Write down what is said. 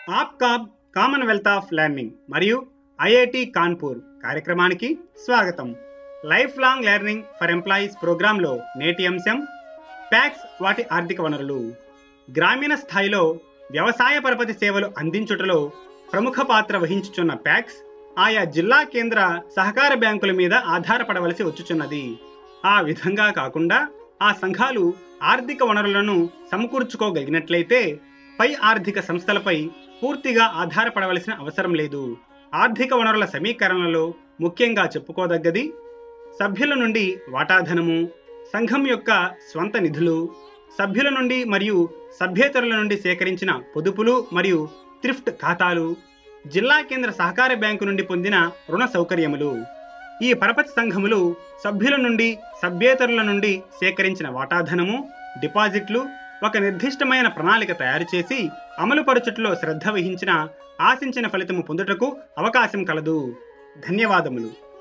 APCOB Commonwealth of Learning మరియు IIT Kanpur కార్యక్రమానికి స్వాగతం life long learning for employees ప్రోగ్రాంలో నేటి అంశం ప్యాక్స్ వాటి ఆర్థిక వనరులు గ్రామీణ స్థాయిలో వ్యవసాయ పరపతి సేవలు అందించుటలో ప్రముఖ పాత్ర వహించుచున్న ప్యాక్స్ ఆయా జిల్లా కేంద్ర సహకార బ్యాంకుల మీద ఆధారపడవలసి వచ్చుచున్నది ఆ విధంగా కాకుండా ఆ సంఘాలు ఆర్థిక వనరులను సమకూర్చుకోగలిగినట్లయితే పై ఆర్థిక సంస్థలపై పూర్తిగా ఆధారపడవలసిన అవసరం లేదు ఆర్థిక వనరుల సమీకరణలో ముఖ్యంగా చెప్పుకోదగ్గది సభ్యుల నుండి వాటాధనము సంఘం యొక్క స్వంత నిధులు సభ్యుల నుండి మరియు సభ్యేతరుల నుండి సేకరించిన పొదుపులు మరియు థ్రిఫ్ట్ ఖాతాలు జిల్లా కేంద్ర సహకార బ్యాంకు నుండి పొందిన రుణ సౌకర్యములు ఈ పరపతి సంఘములు సభ్యుల నుండి సభ్యేతరుల నుండి సేకరించిన వాటాధనము డిపాజిట్లు ఒక నిర్దిష్టమైన ప్రణాళిక తయారు చేసి అమలుపరచుటలో శ్రద్ధ వహించిన ఆశించిన ఫలితము పొందుటకు అవకాశం కలదు ధన్యవాదములు